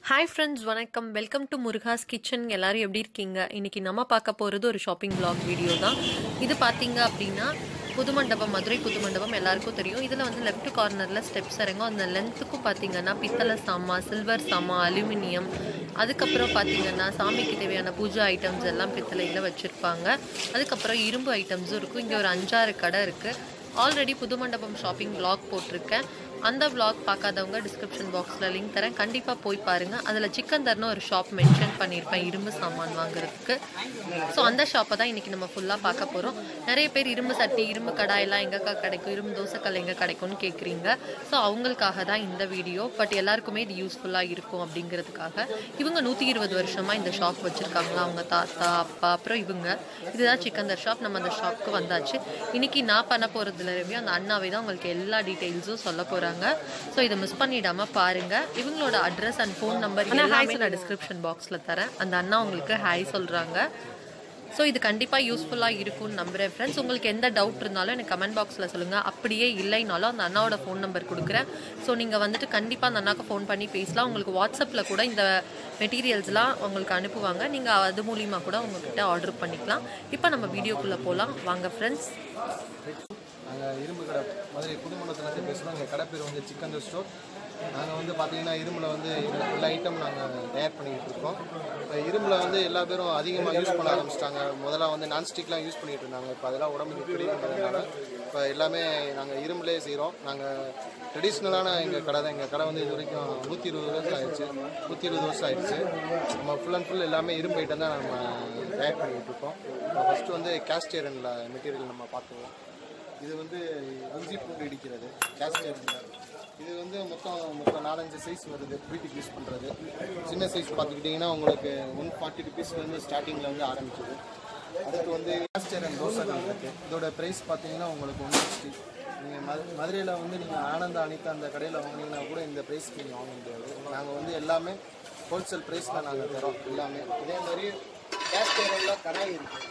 Hi friends வணக்கம் welcome to Murugas kitchen எல்லாரும் எப்படி இருக்கீங்க இன்னைக்கு நம்ம பார்க்க போகிறது ஒரு ஷாப்பிங் vlog வீடியோ தான் இது பார்த்தீங்க அப்படின்னா புது மண்டபம் மதுரை புது மண்டபம் எல்லாருக்கும் தெரியும் இதில் வந்து லெஃப்ட் கார்னரில் ஸ்டெப்ஸ் இறங்கும் அந்த லென்த்துக்கும் பார்த்தீங்கன்னா பித்தளை சாமா சில்வர் சாமா அலுமினியம் அதுக்கப்புறம் பார்த்தீங்கன்னா சாமிக்கு தேவையான பூஜை ஐட்டம்ஸ் எல்லாம் பித்தளையில் வச்சுருப்பாங்க அதுக்கப்புறம் இரும்பு ஐட்டம்ஸும் இருக்கும் இங்கே ஒரு அஞ்சாறு கடை இருக்குது ஆல்ரெடி புது மண்டபம் ஷாப்பிங் vlog போட்டிருக்கேன் அந்த vlog பார்க்காதவங்க டிஸ்கிரிப்ஷன் பாக்ஸில் லிங்க் தரேன் கண்டிப்பாக போய் பாருங்கள் அதில் சிக்கந்தர்னு ஒரு ஷாப் மென்ஷன் பண்ணியிருப்பேன் இரும்பு சாமான் வாங்குறதுக்கு ஸோ அந்த ஷாப்பை தான் இன்றைக்கி நம்ம ஃபுல்லாக பார்க்க போகிறோம் நிறைய பேர் இரும்பு சட்டி இரும்பு கடாயெல்லாம் எங்கக்கா கிடைக்கும் இரும்பு தோசைக்கல் எங்கே கிடைக்கும்னு கேட்குறீங்க ஸோ அவங்களுக்காக தான் இந்த வீடியோ பட் எல்லாருக்குமே இது யூஸ்ஃபுல்லாக இருக்கும் அப்படிங்கிறதுக்காக இவங்க நூற்றி இருபது வருஷமாக இந்த ஷாப் வச்சுருக்காங்களா அவங்க தாத்தா அப்பா அப்புறம் இவங்க இதுதான் சிக்கந்தர் ஷாப் நம்ம அந்த ஷாப்க்கு வந்தாச்சு இன்னைக்கு நான் பண்ண போகிறதுல ரிவ்யூ அந்த அண்ணாவே தான் உங்களுக்கு எல்லா டீட்டெயில்ஸும் சொல்ல போகிறாங்க ஸோ இதை மிஸ் பண்ணிடாம பாருங்க இவங்களோட அட்ரஸ் அண்ட் ஃபோன் நம்பர் எல்லாமே நான் டிஸ்கிரிப்ஷன் பாக்ஸில் தரேன் அந்த அண்ணா உங்களுக்கு ஹாய் சொல்கிறாங்க ஸோ இது கண்டிப்பாக யூஸ்ஃபுல்லாக இருக்கும்னு நம்புகிறேன் ஃப்ரெண்ட்ஸ் உங்களுக்கு எந்த டவுட் இருந்தாலும் எனக்கு கமெண்ட் பாக்ஸில் சொல்லுங்கள் அப்படியே இல்லைனாலும் அந்த அண்ணாவோட ஃபோன் நம்பர் கொடுக்குறேன் ஸோ நீங்கள் வந்துட்டு கண்டிப்பாக அந்த அண்ணாக்கு ஃபோன் பண்ணி பேசலாம் உங்களுக்கு வாட்ஸ்அப்பில் கூட இந்த மெட்டீரியல்ஸ்லாம் உங்களுக்கு அனுப்புவாங்க நீங்கள் அது மூலிமா கூட உங்ககிட்ட ஆர்டர் பண்ணிக்கலாம் இப்போ நம்ம வீடியோக்குள்ளே போகலாம் வாங்க ஃப்ரெண்ட்ஸ் நாங்கள் இரும்பு கடை மதுரை புதுமண்டலத்துலேருந்து பேசுகிறோம் எங்கள் கடை பேர் வந்து சிக்கன் ஸ்டோர் நாங்கள் வந்து பார்த்தீங்கன்னா இரும்பில் வந்து எல்லா எல்லா ஐட்டம் நாங்கள் தயார் பண்ணிக்கிட்டு இருக்கோம் இப்போ இரும்பில் வந்து எல்லா பேரும் அதிகமாக யூஸ் பண்ண ஆரம்பிச்சிட்டாங்க முதல்ல வந்து நான்ஸ்டிக்லாம் யூஸ் பண்ணிட்டு இருந்தாங்க இப்போ அதெல்லாம் உடம்புக்கு கிடைக்கிறதுனால இப்போ எல்லாமே நாங்கள் இரும்புலே செய்கிறோம் நாங்கள் ட்ரெடிஷ்னலான எங்கள் கடை தான் எங்கள் கடை வந்து இது வரைக்கும் நூற்றி இருபது வருஷம் ஆயிடுச்சு நூற்றி இருபது வருஷம் ஆயிடுச்சு நம்ம ஃபுல் அண்ட் ஃபுல் எல்லாமே இரும்பு ஐட்டம் தான் நம்ம தயார் பண்ணிக்கிட்டு இருக்கோம் ஃபஸ்ட்டு வந்து கேஸ்ட் ஐரனில் மெட்டீரியல் நம்ம பார்த்துருவோம் இது வந்து இஞ்சி பூண்டு இடிக்கிறது கேஸ்டர் இது வந்து மொத்தம் மொத்தம் நாலஞ்சு சைஸ் வருது வீட்டுக்கு யூஸ் பண்ணுறது சின்ன சைஸ் பார்த்துக்கிட்டிங்கன்னா உங்களுக்கு ஒன் ஃபார்ட்டி ருபீஸ்லேருந்து ஸ்டார்டிங்கில் வந்து ஆரம்பிக்குது அதுக்கு வந்து கேஸ்டர் அண்ட் தோசைகள் இருக்குது இதோட ப்ரைஸ் பார்த்தீங்கன்னா உங்களுக்கு ஒன் சிக்ஸ்டி நீங்கள் மது மதுரையில் வந்து நீங்கள் ஆனந்த அனிதா அந்த கடையில் வாங்கினீங்கன்னா கூட இந்த ப்ரைஸ்க்கு நீங்கள் வாங்க முடியாது நாங்கள் வந்து எல்லாமே ஹோல்சேல் ப்ரைஸில் நாங்கள் தரோம் எல்லாமே இதே மாதிரி கேஸ்டரில் கடாய் இருக்குது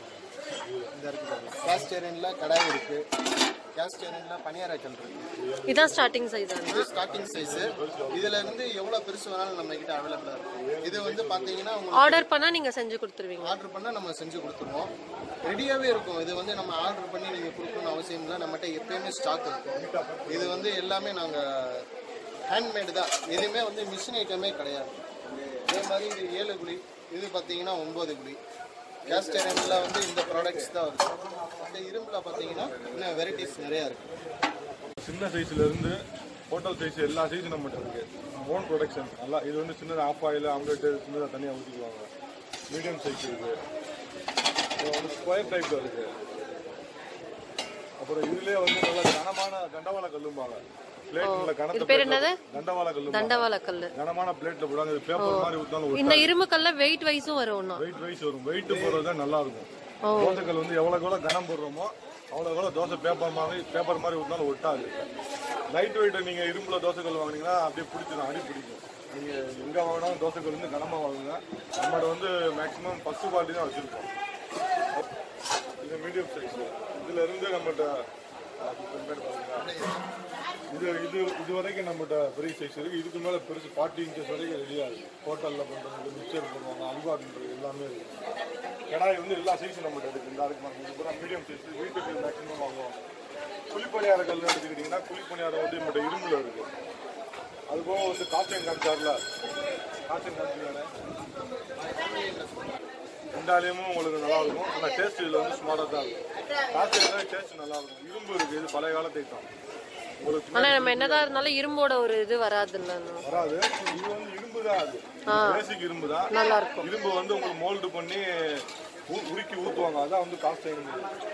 இந்த இருக்கு பாருங்க கேஸ்டேரியன்ல கடாய் இருக்கு கேஸ்டேரியன்ல பனியாரக்கல் இருக்கு இதான் ஸ்டார்டிங் சைஸ் இது ஸ்டார்டிங் சைஸ் இதுல இருந்து எவ்வளவு பெருசு வேணாலும் நம்ம கிட்ட அவைலபிளா இருக்கு இது வந்து பாத்தீங்கன்னா உங்களுக்கு ஆர்டர் பண்ணால் நீங்கள் செஞ்சு கொடுத்துருவீங்க ஆர்டர் பண்ணா நம்ம செஞ்சு கொடுத்துருவோம் ரெடியாவே இருக்கும் இது வந்து நம்ம ஆர்டர் பண்ணி நீங்க கொடுக்கணும்னு அவசியம் இல்லை நம்மகிட்ட எப்பயுமே ஸ்டாக் இருக்கும் இது வந்து எல்லாமே நாங்க ஹேண்ட்மேடு தான் எதுவுமே வந்து மிஷின் ஐட்டமே கிடையாது அதே மாதிரி இது ஏழு குழி இது பார்த்தீங்கன்னா ஒன்பது குழி கேஸ் ஸ்டேரியனில் வந்து இந்த ப்ராடக்ட்ஸ் தான் வருது அந்த இரும்பில் பார்த்தீங்கன்னா இன்னும் வெரைட்டிஸ் நிறையா இருக்குது சின்ன சைஸ்ல இருந்து ஹோட்டல் சைஸ் எல்லா சைஸும் நம்மகிட்ட இருக்கு ஓன் ப்ரொடக்ஷன் நல்லா இது வந்து சின்னதாக ஆஃப் ஆயில் அவங்ககிட்ட சின்னதாக தனியாக ஊற்றிக்குவாங்க மீடியம் சைஸ் இருக்கு அப்புறம் வந்து ஸ்கொயர் டைப்ல இருக்கு அப்புறம் இதுலயே வந்து நல்லா கனமான தண்டவாள கல்லும்பாங்க பிளேட்ல கனத்த இது பேர் என்னது? தண்டவாள கல்லு தண்டவாள கல் கனமான பிளேட்ல போடுவாங்க இது பேப்பர் மாதிரி ஊத்தாலும் இந்த இரும்பு கல்ல வெயிட் வைஸும் வரும் ஒன்றும் வெயிட் வைஸ் வரும் வெயிட் போடுறது தான் நல்லா இருக்கும் தோசைக்கல் வந்து எவ்வளோக்கு எவ்வளோ கனம் போடுறோமோ அவ்வளோ எவ்வளோ தோசை பேப்பர் மாதிரி பேப்பர் மாதிரி ஊற்றினாலும் ஒட்டாது லைட் வெயிட் நீங்கள் இரும்புல தோசைக்கல் வாங்குனீங்கன்னா அப்படியே பிடிச்சிடும் அடி பிடிக்கும் நீங்கள் எங்கே வாங்கினாலும் தோசைக்கல் வந்து கனமாக வாங்குங்க நம்மளோட வந்து மேக்ஸிமம் ஃபஸ்ட்டு குவாலிட்டி தான் வச்சுருக்கோம் இது மீடியம் சைஸ் இதுல இருந்து நம்மகிட்ட அது compared பாருங்க. இது இது இது வரைக்கும் நம்மகிட்ட பெரிய சைஸ் இருக்கு இதுக்கு மேல பெருசு ஃபார்ட்டி இன்ச்சஸ் வரைக்கும் ரெடியா இருக்கு ஹோட்டல்ல பண்றது மிக்சர் பண்ணுவாங்க அல்வா பண்றது எல்லாமே இருக்கு கடாய் வந்து எல்லா சைஸும் நம்மகிட்ட இருக்கு இந்த அதுக்கு பாருங்க இது பூரா மீடியம் சைஸ் வீட்டுக்கு மேக்ஸிமம் வாங்குவாங்க குழிப்பணியார கல் எடுத்துக்கிட்டீங்கன்னா குழிப்பணியாரம் வந்து நம்மகிட்ட இரும்புல இருக்கு அது போக வந்து காஸ்டன் காமிச்சார்ல காஸ்டன் காமிச்சாரு ரெண்டாலையுமும் உங்களுக்கு நல்லா இருக்கும் ஆனால் டேஸ்ட் இதில் வந்து ஸ்மார்ட்டாக தான் இருக்கும் காஸ்டன் டேஸ்ட் நல்லா இருக்கும் இரும்பு இருக்கு இது பழைய காலத்து ஐட்டம் உங்களுக்கு ஆனா நம்ம என்னதான் இருந்தாலும் இரும்போட ஒரு இது வராது வராது இது வந்து இரும்பு தான் அது பேசிக் இரும்பு தான் நல்லா இருக்கும் இரும்பு வந்து உங்களுக்கு மோல்டு பண்ணி உ- உருக்கி ஊற்றுவாங்க அதான் வந்து காஸ்டைன்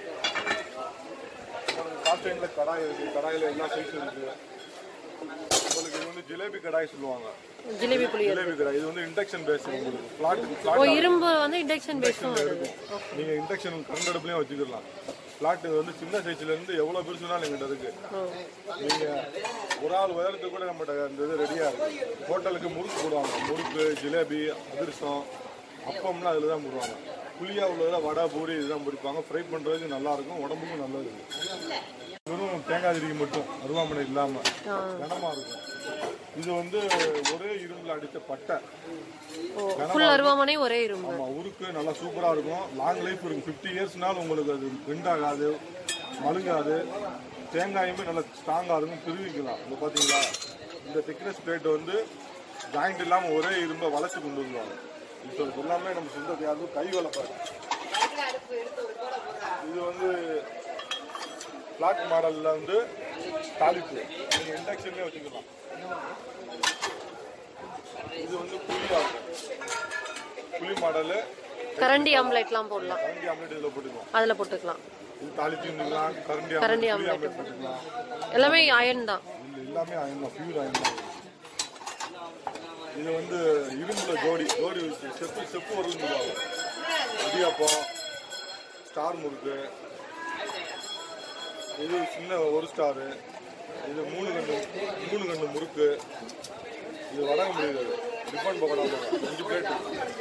காஸ்டைன்ல கடாய் இருக்கு கடாயில எல்லா சைஸும் இருக்கு உங்களுக்கு இது வந்து ஜிலேபி கடாய் சொல்லுவாங்க ஜிலேபி புளி ஜிலேபி கடாய் இது வந்து இண்டக்ஷன் பேஸ் உங்களுக்கு பிளாட் ஓ பிளாட் இரும்பு வந்து இண்டக்ஷன் பேஸும் வருது இருக்கும் நீங்க இண்டக்ஷன் கரண்ட் அடுப்புலயும் வச்சுக்கலாம் பிளாட் வந்து சின்ன சைஸ்ல இருந்து எவ்வளவு பெருசுனாலும் எங்கிட்ட இருக்கு நீங்க ஒரு ஆள் உயரத்துக்கு கூட நம்மகிட்ட அந்த இது ரெடியா இருக்கு ஹோட்டலுக்கு முறுக்கு போடுவாங்க முறுக்கு ஜிலேபி அதிரசம் அப்பம்லாம் அதில் தான் போடுவாங்க புளியா உள்ளதுல வடை பூரி இதுதான் பிடிப்பாங்க ஃப்ரை பண்றதுக்கு நல்லா இருக்கும் உடம்புக்கும் நல்லது வெறும் தேங்காய் திரிக்கு மட்டும் அருவாமனை இல்லாம கனமா இருக்கும் இது வந்து ஒரே இரும்புல இரும்புல அடித்த பட்டை ஓ ஃபுல் அருவாமனை ஒரே இரும்பு ஆமா உருக்கு நல்லா சூப்பரா இருக்கும் லாங் லைஃப் இருக்கும் ஃபிஃப்டி இயர்ஸ்னால உங்களுக்கு அது பெண்டாகாது மழுங்காது தேங்காயுமே நல்லா ஸ்ட்ராங்கா இருக்கும் திருவிக்கலாம் இப்போ பாத்தீங்களா இந்த திக்னஸ் பிளேட் வந்து ஜாயிண்ட் இல்லாம ஒரே இரும்பை வளைச்சு கொண்டு வருவாங்க இப்போ இது எல்லாமே நம்ம சொந்த யாரும் கை வளர்ப்பாரு இது வந்து பிளாட் மாடல்ல வந்து தாளிப்பு நீங்க இண்டக்ஷன்லேயே வச்சுக்கலாம் இது வந்து புளியா இருக்கும் புளி மாடலு கரண்டி ஆம்லெட்லாம் போடலாம் கரண்டி ஆம்லெட் இதில் போட்டுக்கலாம் அதுல போட்டுக்கலாம் இது தாளிச்சு இருந்துக்கலாம் கரண்டி கரண்டி ஆம்லெட் புளி ஆம்லெட் ஆம்லெட் போட்டுக்கலாம் எல்லாமே அயன் தான் இது எல்லாமே அயன் தான் பியூர் அயன் தான் இது வந்து இரும்புல ஜோடி ஜோடி வச்சு செப்பு செப்பு வரலும் சொல்லுவாங்க இடியாப்பம் ஸ்டார் முறுக்கு இது சின்ன ஒரு ஸ்டாரு இது மூணு கண்ணு மூணு கண்ணு முறுக்கு இது வடங்க முடியாது ரிப்பன் பக்கோடா அஞ்சு பிளேட்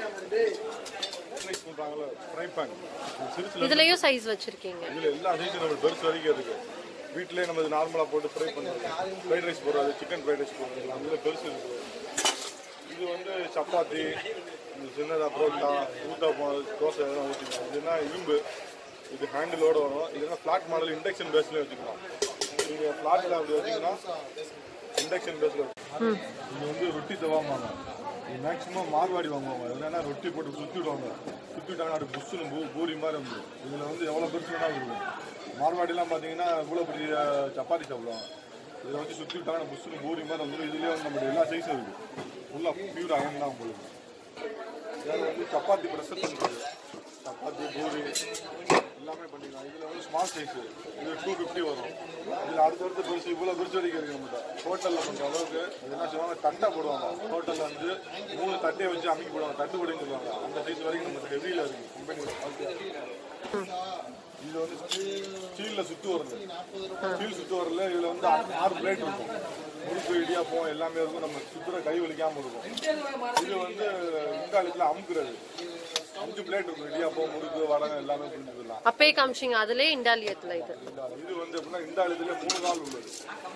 சொல்றாங்கல்ல ஃப்ரை பேன் சிறுசில் இதுலயும் சைஸ் வச்சிருக்கீங்க இதுல எல்லா சைஸும் நம்ம பெருசு வரைக்கும் இருக்கு வீட்டிலே நம்ம இது நார்மலா போட்டு ஃப்ரை பண்ணுறது ஃப்ரைட் ரைஸ் போடுறது சிக்கன் ஃப்ரைட் ரைஸ் போடுறது அதுல பெருசு இருக்கு இது வந்து சப்பாத்தி இந்த சின்னதா புரோட்டா ஊத்தாப்பம் தோசை எல்லாம் ஊற்றிக்கலாம் இதுனா இரும்பு இது ஹேண்டிலோட வரும் இதுனா ஃபிளாட் மாடல் இண்டக்ஷன் பேஸ்லேயே வச்சுக்கலாம் நீங்கள் ஃபிளாட்டில் அப்படி வச்சீங்கன்னா இண்டக்ஷன் பேஸில் இது வந்து ரொட்டி தவாமாங்க இது மேக்ஸிமம் மார்வாடி வாங்குவாங்க என்னன்னா ரொட்டி போட்டு சுற்றி விடுவாங்க சுற்றி விட்டாங்கன்னா அது புஷ்ஷுன்னு பூ பூரி மாதிரி இருந்தது இதில் வந்து எவ்வளோ பெருசு வேணாலும் இருக்கும் மார்வாடிலாம் பார்த்தீங்கன்னா இவ்வளோ பெரிய சப்பாத்தி சாப்பிடுவாங்க இதில் வச்சு சுற்றி விட்டாங்கன்னா புஷ்ஷுன்னு பூரி மாதிரி வந்துடும் இதுலேயே வந்து நம்மளுடைய எல்லா சைஸும் இருக்குது ஃபுல்லாக பியூர் அயன் தான் உங்களுக்கு இதில் வந்து சப்பாத்தி ப்ரெஷர் பண்ணுறது சப்பாத்தி பூரி எல்லாமே பண்ணிக்கலாம் இதில் வந்து ஸ்மால் சைஸு இது டூ ஃபிஃப்டி வரும் இதில் அடுத்தடுத்து பெருசு இவ்வளோ பெருசு வரைக்கும் இருக்கு நம்மகிட்ட ஹோட்டலில் பண்ணுற அளவுக்கு அது என்ன செய்வாங்க தட்டை போடுவாங்க ஹோட்டலில் வந்து மூணு தட்டையை வச்சு அமைக்க போடுவாங்க தட்டு போடுன்னு சொல்லுவாங்க அந்த சைஸ் வரைக்கும் நம்ம ஹெவியில் இருக்கு கம்பெனி இது வந்து ஸ்டீலில் சுத்து வருது ஸ்டீல் சுத்து வரல இதில் வந்து ஆறு- ஆறு பிளேட் இருக்கும் முறுக்கு இடியாப்பம் எல்லாமே இருக்கும் நம்ம சுத்துற கை வலிக்காம இருக்கும் இது வந்து இந்த காலத்தில் அமுக்குறது அஞ்சு பிளேட் இருக்கும் இடியாப்பம் முறுக்கு வடகம் எல்லாமே புரிஞ்சுக்கலாம் அப்பே காமிச்சிங்க அதுலயே இண்டாலியத்துல இது இது வந்து எப்படின்னா இந்த ஆளுதுல மூணு நாள் உள்ளது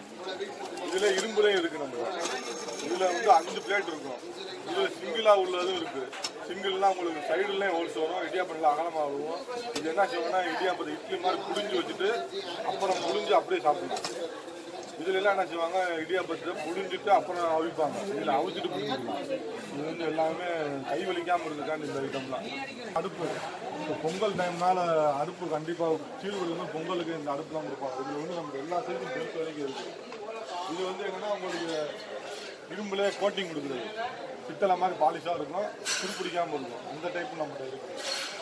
இதுல இரும்புலையும் இருக்கு நம்ம இதுல வந்து அஞ்சு பிளேட் இருக்கும் இதுல சிங்கிளா உள்ளதும் இருக்கு சிங்கிள்னா உங்களுக்கு சைடுலயும் ஹோல்ஸ் வரும் இடியாப்பத்தில் அகலமா வரும் இது என்ன செய்வாங்கன்னா இடியாப்பத்தை இட்லி மாதிரி புளிஞ்சு வச்சுட்டு அப்புறம் புளிஞ்சு அப்படியே சாப்பிடலாம் இதுல எல்லாம் என்ன செய்வாங்க இடியாப்பத்தை புளிஞ்சிட்டு அப்புறம் அவிப்பாங்க இதுல அவிச்சிட்டு புளிஞ்சிக்கலாம் இது வந்து எல்லாமே கை வலிக்காம இருந்துக்காண்டு இந்த ஐட்டம்லாம் அடுப்பு இப்போ பொங்கல் டைம்னால அடுப்பு கண்டிப்பா சீர்குடி வந்து பொங்கலுக்கு இந்த அடுப்புலாம் கொடுப்பாங்க இதுல வந்து நமக்கு எல்லா சைஸும் பெருசு வரைக்கும் இருக்கு இது வந்து என்னன்னா உங்களுக்கு இரும்புல கோட்டிங் கொடுக்குறது பித்தளை மாதிரி பாலிஷாக இருக்கும் துருப்பிடிக்காம இருக்கும் அந்த டைப் நம்மகிட்ட இருக்கு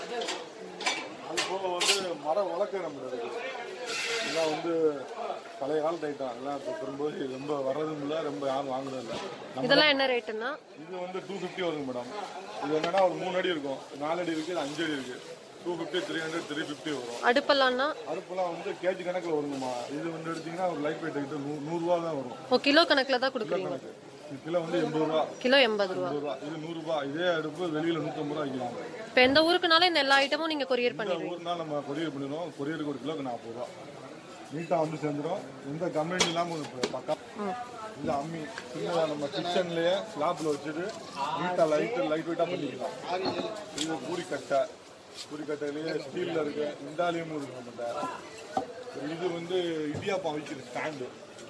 அது போக வந்து மர வழக்கு நம்மகிட்ட இருக்கு இதெல்லாம் வந்து பழைய காலத்து ஐட்டம் எல்லாம் இப்போ திரும்ப ரொம்ப வர்றதும் இல்லை ரொம்ப யாரும் வாங்குறதும் இல்லை நம்ம இதெல்லாம் என்ன ரேட்டுன்னா இது வந்து டூ ஃபிஃப்டி வருங்க மேடம் இது என்னன்னா ஒரு மூணு அடி இருக்கும் நாலு அடி இருக்கு இது அஞ்சு அடி இருக்கு two fifty three hundred three fifty வரும் அடுப்பெல்லாம்னா அடுப்புலாம் வந்து கேஜி கணக்கில் வருங்கம்மா இது வந்து எடுத்தீங்கன்னா ஒரு லைட் வெயிட் கிட்ட நூ நூறுரூவா தான் வரும் ஓ கிலோ கணக்குல தான் கொடுக்குறீங்க கணக்கு இது கிலோ வந்து எண்பது ரூபா கிலோ எண்பது ரூபா எண்பது ரூபா இது நூறுரூபா இதே அடுப்பு வெளியில் நூற்றம்பது ரூபா வைக்கலாம் இப்போ எந்த ஊருக்குனாலும் இந்த எல்லா ஐட்டமும் நீங்க கொரியர் பண்ணிடுவீங்க ஒரு நாள் நம்ம கொரியர் பண்ணிடுவோம் கொரியருக்கு ஒரு கிலோக்கு நாற்பது ரூபா நீட்டாக வந்து சேர்ந்துடும் எந்த கம்ப்ளைண்ட் இல்லாமல் உங்களுக்கு பக்கா இந்த அம்மி சின்னதாக நம்ம கிச்சன்லேயே ஸ்லாப்பில் வச்சுட்டு நீட்டாக லைட்டு லைட் வெயிட்டாக பண்ணிக்கலாம் இது பூரி கட்டை பூரி கட்டையிலேயே ஸ்டீலில் இருக்கு இந்தாலியமும் இருக்கு நம்மகிட்ட இது வந்து இடியாப்பம் வைக்கிற ஸ்டாண்டு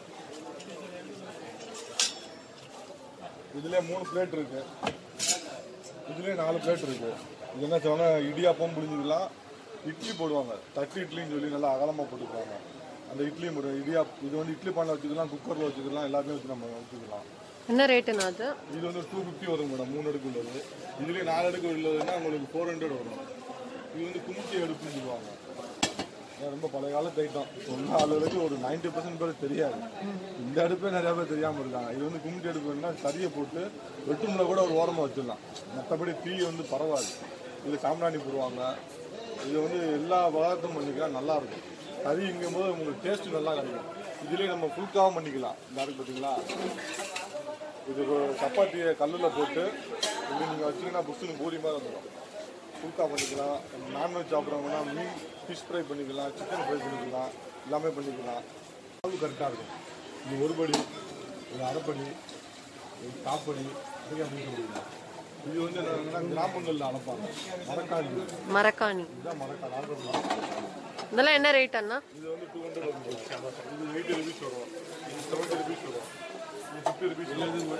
இதுலேயே மூணு பிளேட் இருக்கு இதுலேயே நாலு பிளேட் இருக்கு இது என்ன சொல்லுவாங்க இடியாப்பம் புளிஞ்சுக்கலாம் இட்லி போடுவாங்க தட்டு இட்லின்னு சொல்லி நல்லா அகலமாக போட்டுக்குவாங்க அந்த இட்லி போடுவோம் இடியா இது வந்து இட்லி பானில் வச்சுக்கலாம் குக்கரில் வச்சுக்கலாம் எல்லாத்தையும் வச்சு நம்ம வச்சுக்கலாம் என்ன ரேட்டுண்ணா அது இது வந்து டூ ஃபிஃப்டி வரும் மேடம் மூணு அடுக்கு உள்ளது இதுலேயே நாலு அடுக்கு உள்ளதுன்னா உங்களுக்கு ஃபோர் ஹண்ட்ரட் வரும் இது வந்து குமிச்சி அடுப்புன்னு சொல்லுவாங்க இது ரொம்ப பழைய காலத்து ஐட்டம் சொன்ன அளவுக்கு ஒரு 90% பர்சன்ட் பேர் தெரியாது இந்த அடுப்பே நிறைய பேர் தெரியாமல் இருக்காங்க இது வந்து குமிச்சி அடுப்புன்னா கறியை போட்டு வெட்டுமுல கூட ஒரு ஓரமாக வச்சிடலாம் மற்றபடி தீ வந்து பரவாது இது சாம்பிராணி போடுவாங்க இது வந்து எல்லா பதார்த்தமும் பண்ணிக்கலாம் நல்லா இருக்கும் கறிங்கும் போது உங்களுக்கு டேஸ்ட் நல்லா கிடைக்கும் இதுலேயே நம்ம ஃபுல்காவும் பண்ணிக்கலாம் இந்த அடுக்கு பார்த்தீங்களா இது ஒரு சப்பாத்தியை கல்லில் போட்டு இப்படி நீங்கள் வச்சீங்கன்னா புஷ்ஷுன்னு பூரி மாதிரி வந்துடும் புல்கா பண்ணிக்கலாம் நான்வெஜ் சாப்பிட்றவங்கன்னா மீன் ஃபிஷ் ஃப்ரை பண்ணிக்கலாம் சிக்கன் ஃப்ரை பண்ணிக்கலாம் எல்லாமே பண்ணிக்கலாம் அளவு கரெக்டாக இருக்கும் இது ஒரு படி இது அரைப்படி இது காப்படி சரியா பேச முடியல இது வந்து என்னன்னா கிராமங்களில் அளப்பாங்க மரக்காணி மரக்காணி இதுதான் மரக்காணி ஆல்ரெடி இதெல்லாம் என்ன ரேட் அண்ணா இது வந்து டூ ஹண்ட்ரட் ருபீஸ் இது எயிட்டி ருபீஸ் வரும் இது செவன்ட்டி ருபீஸ் வரும் இது ஃபிஃப்டி ருபீஸ்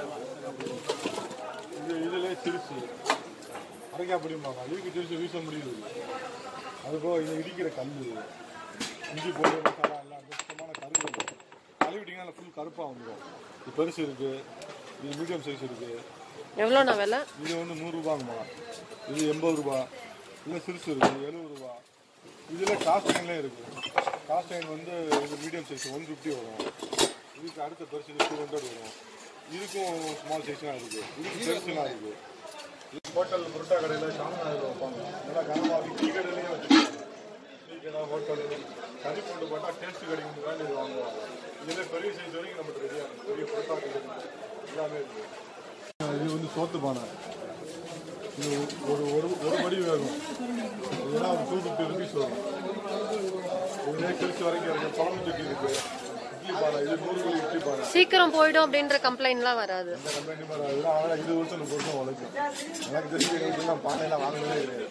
இது இதில் சிறுசு அரைக்கா பிடிப்பாங்க இதுக்கு சிறுசு வீச முடியுது அதுபோக இது இடிக்கிற கல் இஞ்சி போட்டு மசாலா எல்லாம் சுத்தமான கருப்பு கழுவிட்டிங்கன்னா ஃபுல் கருப்பாக வந்துடும் இது பெருசு இருக்குது இது மீடியம் சைஸ் இருக்குது எவ்வளோண்ணா விலை இது வந்து நூறுரூபாங்கம்மா இது எண்பது ரூபா இல்லை சிறுசு இருக்குது எழுபது ரூபா இதில் காஸ்டைன்லேயும் இருக்குது காஸ்டைன் வந்து இது மீடியம் சைஸ் ஒன் ஃபிஃப்டி வரும் இதுக்கு அடுத்த பெருசு டூ ஹண்ட்ரட் வரும் இதுக்கும் ஸ்மால் சைஸ்லாம் இருக்குது இதுக்கு பெருசுலாம் இருக்குது இது ஹோட்டல் புரோட்டா கடையில் ஷாம்நாதில் வைப்பாங்க நல்லா கனமாக டீ கடையிலையும் வச்சுருக்காங்க டீ கடை ஹோட்டல் கறி போட்டு போட்டால் டேஸ்ட் கிடைக்கும் இது வாங்குவாங்க இதில் பெரிய சைஸ் வரைக்கும் நம்மளுக்கு ரெடியாக இருக்கும் பெரிய புரோட்டா கடை எல்லாமே இருக்குது இது வந்து சோத்து பானை இது ஒரு ஒரு ஒரு படி வேகும் இதெல்லாம் ஒரு டூ ஃபிஃப்டி ருபீஸ் வரும் இதுலேயே கிழிச்சு வரைக்கும் இருக்கு குழம்பு சட்டி இருக்கு இட்லி பானை இது நூறு கிலோ இட்லி பானை சீக்கிரம் போயிடும் அப்படின்ற கம்ப்ளைண்ட்லாம் வராது இந்த கம்பெனி பானை இதெல்லாம் வாங்கினா இருபது வருஷம் முப்பது வருஷம் உழைக்கும் எனக்கு தெரிஞ்சு எங்களுக்கு நான் பானையெல்லாம் வாங்கினதே கிடையாது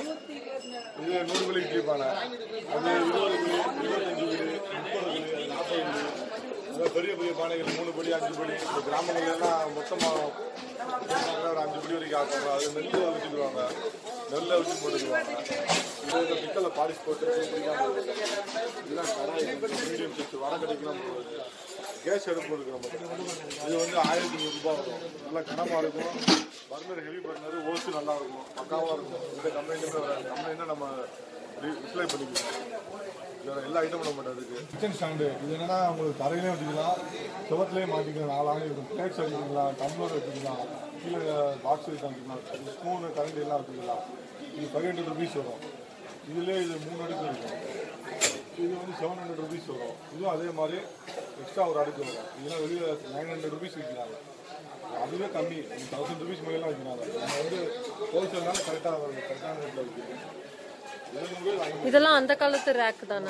இது நூறு கிலோ இட்லி பானை அது இருபது கிலோ இருபத்தஞ்சு கிலோ முப்பது கிலோ நாற்பது கிலோ அதாவது பெரிய பெரிய பானைகள் மூணு படி அஞ்சு படி இந்த கிராமங்கள்ல எல்லாம் மொத்தமாக ஒரு அஞ்சு படி வரைக்கும் ஆக்குவாங்க அது நெல்லை வச்சுக்குவாங்க நெல்லை வச்சு போட்டுக்குவாங்க இது இந்த பித்தளை பாலிஷ் போட்டு இப்படிலாம் போடுறது. இதெல்லாம் கடாய் மீடியம் சைஸ் வடக்கடைக்கெல்லாம் போடுறது கேஸ் அடுப்பு இருக்கு நம்ம இது வந்து ஆயிரத்தி நூறுரூபா வரும் நல்லா கனமாக இருக்கும் பர்னர் ஹெவி பர்னர் ஓசு நல்லா இருக்கும் பக்காவாக இருக்கும் இந்த கம்பெனிலுமே வராது கம்பெனினா நம்ம ரிப்ளை பண்ணிக்கலாம் வேற எல்லா ஐட்டமும் நம்ம இருக்கு கிச்சன் ஸ்டாண்டு இது என்னன்னா உங்களுக்கு தரையிலே வச்சுக்கலாம் சுவத்துலேயே மாட்டிக்கலாம் நாலாங்க இருக்கும் பிளேட்ஸ் வச்சுக்கலாம் டம்ளர் வச்சுக்கலாம் கீழே பாக்ஸ் வச்சுக்கலாம் ஸ்பூனு கரண்டி எல்லாம் வச்சுக்கலாம் இது ஃபைவ் ஹண்ட்ரட் ருபீஸ் வரும் இதுலேயே இது மூணு அடுக்கு இருக்கும் இது வந்து செவன் ஹண்ட்ரட் ருபீஸ் வரும் இதுவும் அதே மாதிரி எக்ஸ்ட்ரா ஒரு அடுக்கு வரும் இதெல்லாம் வெளியில் நைன் ஹண்ட்ரட் ருபீஸ் விற்கிறாங்க அதுவே கம்மி தௌசண்ட் ருபீஸ் மேலாம் விற்கிறாங்க நம்ம வந்து ஹோல்சேல்னால கரெக்டாக வரும் கரெக்டான ரேட்டில் விற்கிறோம் இது வாங்கி இதெல்லாம் அந்த காலத்து ரேக் தானே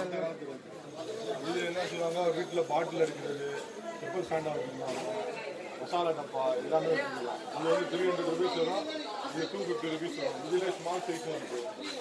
இது என்ன செய்வாங்க வீட்டில் பாட்டில் எடுக்கிறது செப்பல் ஸ்டாண்டாக வச்சுக்கலாம் மசாலா டப்பா எல்லாமே வச்சுக்கலாம் இது வந்து த்ரீ ஹண்ட்ரட் ருபீஸ் வரும் இது டூ ஃபிஃப்டி ருபீஸ் வரும் இதில் ஸ்மால் சைஸும் இருக்குது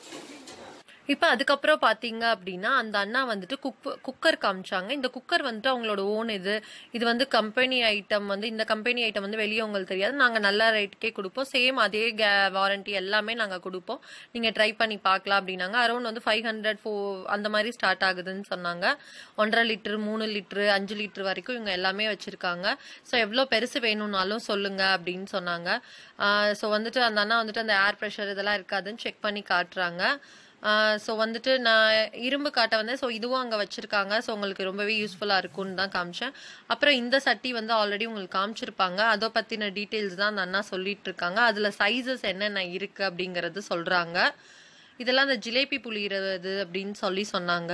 இப்போ அதுக்கப்புறம் பார்த்தீங்க அப்படின்னா அந்த அண்ணா வந்துட்டு குக் குக்கர் காமிச்சாங்க இந்த குக்கர் வந்துட்டு அவங்களோட ஓன் இது இது வந்து கம்பெனி ஐட்டம் வந்து இந்த கம்பெனி ஐட்டம் வந்து வெளியே உங்களுக்கு தெரியாது நாங்கள் நல்ல ரேட்டுக்கே கொடுப்போம் சேம் அதே கே வாரண்டி எல்லாமே நாங்கள் கொடுப்போம் நீங்கள் ட்ரை பண்ணி பார்க்கலாம் அப்படின்னாங்க அரௌண்ட் வந்து ஃபைவ் ஹண்ட்ரட் ஃபோ அந்த மாதிரி ஸ்டார்ட் ஆகுதுன்னு சொன்னாங்க ஒன்றரை லிட்டரு மூணு லிட்டரு அஞ்சு லிட்டர் வரைக்கும் இவங்க எல்லாமே வச்சுருக்காங்க ஸோ எவ்வளோ பெருசு வேணும்னாலும் சொல்லுங்க அப்படின்னு சொன்னாங்க ஸோ வந்துட்டு அந்த அண்ணா வந்துட்டு அந்த ஏர் ப்ரெஷர் இதெல்லாம் இருக்காதுன்னு செக் பண்ணி காட்டுறாங்க ஸோ வந்துட்டு நான் இரும்பு காட்ட வந்தேன் ஸோ இதுவும் அங்கே வச்சுருக்காங்க ஸோ உங்களுக்கு ரொம்பவே யூஸ்ஃபுல்லாக இருக்கும்னு தான் காமிச்சேன் அப்புறம் இந்த சட்டி வந்து ஆல்ரெடி உங்களுக்கு காமிச்சிருப்பாங்க அதை பற்றின டீட்டெயில்ஸ் தான் அந்த அண்ணா சொல்லிட்டு இருக்காங்க அதில் சைஸஸ் என்னென்ன இருக்குது அப்படிங்கிறது சொல்கிறாங்க இதெல்லாம் அந்த ஜிலேபி புளிகிறது அப்படின்னு சொல்லி சொன்னாங்க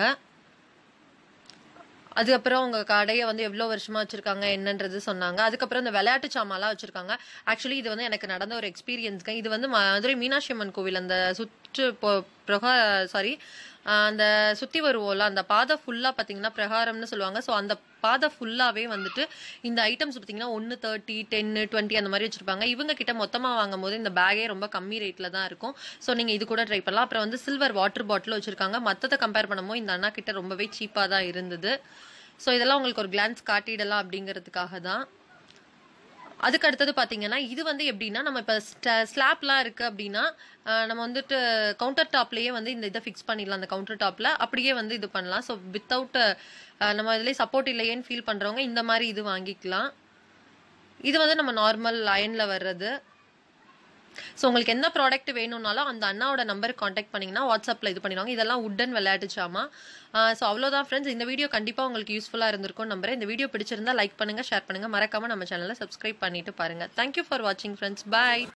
அதுக்கப்புறம் அவங்க கடையை வந்து எவ்வளோ வருஷமா வச்சிருக்காங்க என்னன்றது சொன்னாங்க அதுக்கப்புறம் இந்த விளையாட்டு சாமான்லாம் வச்சிருக்காங்க ஆக்சுவலி இது வந்து எனக்கு நடந்த ஒரு எக்ஸ்பீரியன்ஸ்ங்க இது வந்து மதுரை மீனாட்சி அம்மன் கோவில் அந்த சுற்று பொ- பிரகா சாரி அந்த சுற்றி வருவோம்ல அந்த பாதை ஃபுல்லாக பார்த்தீங்கன்னா பிரகாரம்னு சொல்லுவாங்க ஸோ அந்த பாதை ஃபுல்லாகவே வந்துட்டு இந்த ஐட்டம்ஸ் பார்த்தீங்கன்னா ஒன்று தேர்ட்டி டென்னு டுவெண்ட்டி அந்த மாதிரி வச்சுருப்பாங்க இவங்க கிட்ட மொத்தமாக வாங்கும் போது இந்த பேக்கே ரொம்ப கம்மி ரேட்டில் தான் இருக்கும் ஸோ நீங்கள் இது கூட ட்ரை பண்ணலாம் அப்புறம் வந்து சில்வர் வாட்டர் பாட்டில் வச்சுருக்காங்க மற்றதை கம்பேர் பண்ணும்போது இந்த அண்ணா கிட்ட ரொம்பவே சீப்பாக தான் இருந்தது ஸோ இதெல்லாம் உங்களுக்கு ஒரு கிளான்ஸ் காட்டிடலாம் அப்படிங்கிறதுக்காக தான் அதுக்கு அடுத்தது பார்த்தீங்கன்னா இது வந்து எப்படின்னா நம்ம இப்போ ஸ்லாப்லாம் இருக்குது அப்படின்னா அஹ், நம்ம வந்துட்டு கவுண்டர் டாப்லேயே வந்து இந்த இதை ஃபிக்ஸ் பண்ணிடலாம் அந்த கவுண்டர் டாப்பில் அப்படியே வந்து இது பண்ணலாம் ஸோ வித்தவுட் நம்ம இதுலேயே சப்போர்ட் இல்லையேன்னு ஃபீல் பண்ணுறவங்க இந்த மாதிரி இது வாங்கிக்கலாம் இது வந்து நம்ம நார்மல் அயனில் வர்றது ஸோ உங்களுக்கு எந்த ப்ராடக்ட் வேணும்னாலும் அந்த அண்ணாவோட நம்பருக்கு காண்டாக்ட் பண்ணிங்கன்னா வாட்ஸ்அப்பில் இது பண்ணிடுவாங்க இதெல்லாம் உட்டன் விளையாட்டு சாமா ஸோ அவ்வளோதான் ஃப்ரெண்ட்ஸ் இந்த வீடியோ கண்டிப்பாக உங்களுக்கு யூஸ்ஃபுல்லாக இருந்திருக்கும் நம்புறேன் இந்த வீடியோ பிடிச்சிருந்தா லைக் பண்ணுங்கள் ஷேர் பண்ணுங்கள் மறக்காமல் நம்ம சேனலை சப்ஸ்கிரைப் பண்ணிட்டு பாருங்கள் தேங்க்யூ ஃபார் வாட்சிங் ஃப்ரெண்ட்ஸ் பாய்